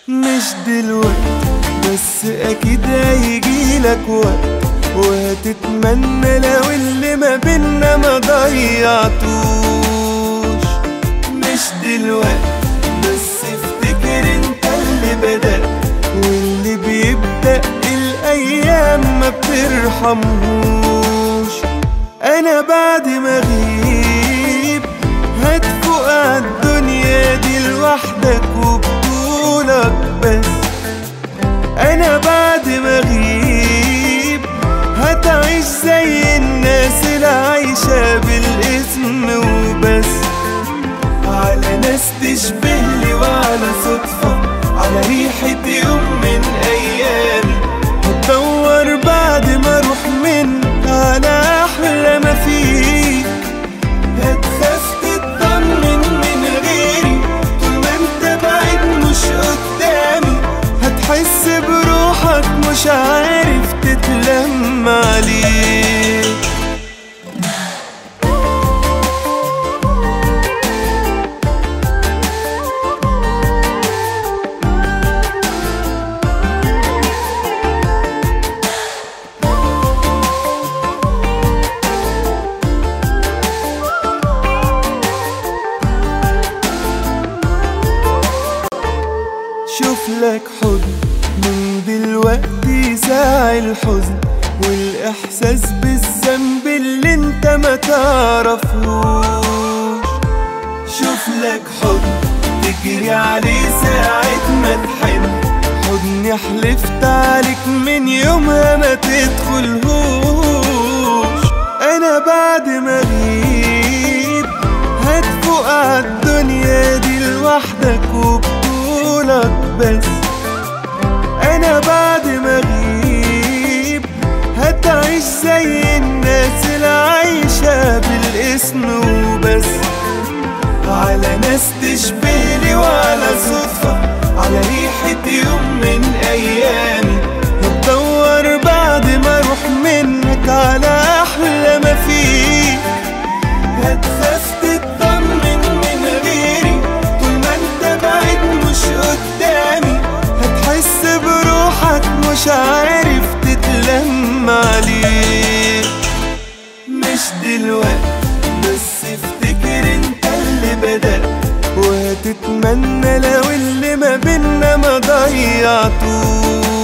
مش دلوقتي بس اكيد هيجيلك وقت وهتتمنى لو اللي ما بينا ما ضيعتوش مش دلوقتي بس افتكر انت اللي بدأت واللي بيبدأ الأيام ما بترحمهوش أنا بعد ما أغيب هتفوق عالدنيا دي لوحدك وبطولك بس أنا بعد ما أغيب هتعيش زي الناس اللي عايشة بالاسم وبس على ناس تشبه لي وعلى صدفة على ريحة يوم من أيامي هتدور بعد ما أروح من على أحلى ما فيك هتخاف تطمن من غيري طول ما انت بعيد مش قدامي هتحس بروحك مش عارف تتلم عليك شوف لك حضن من دلوقتي ساعي الحزن والإحساس بالذنب اللي انت ما تعرفهوش شوف لك حضن تجري عليه ساعة ما تحن حضني حلفت عليك من يومها ما تدخلهوش أنا بعد ما أغيب هتفوق عالدنيا دي لوحدك وبطولك بس أنا بعد ما أغيب هتعيش زي الناس اللي عايشة بالاسم وبس على ناس تشبه لي وعلى صدفة على ريحة يوم من أيامي هتدور بعد ما أروح منك على أحلى ما فيك هتخاف تطمن من غيري طول ما انت بعيد مش قدامي هتحس بروحك مش عارف تتلم عليك مش دلوقتي بس افتكر انت اللي بدأت وهتتمنى لو اللي ما بينا ما ضيعتوش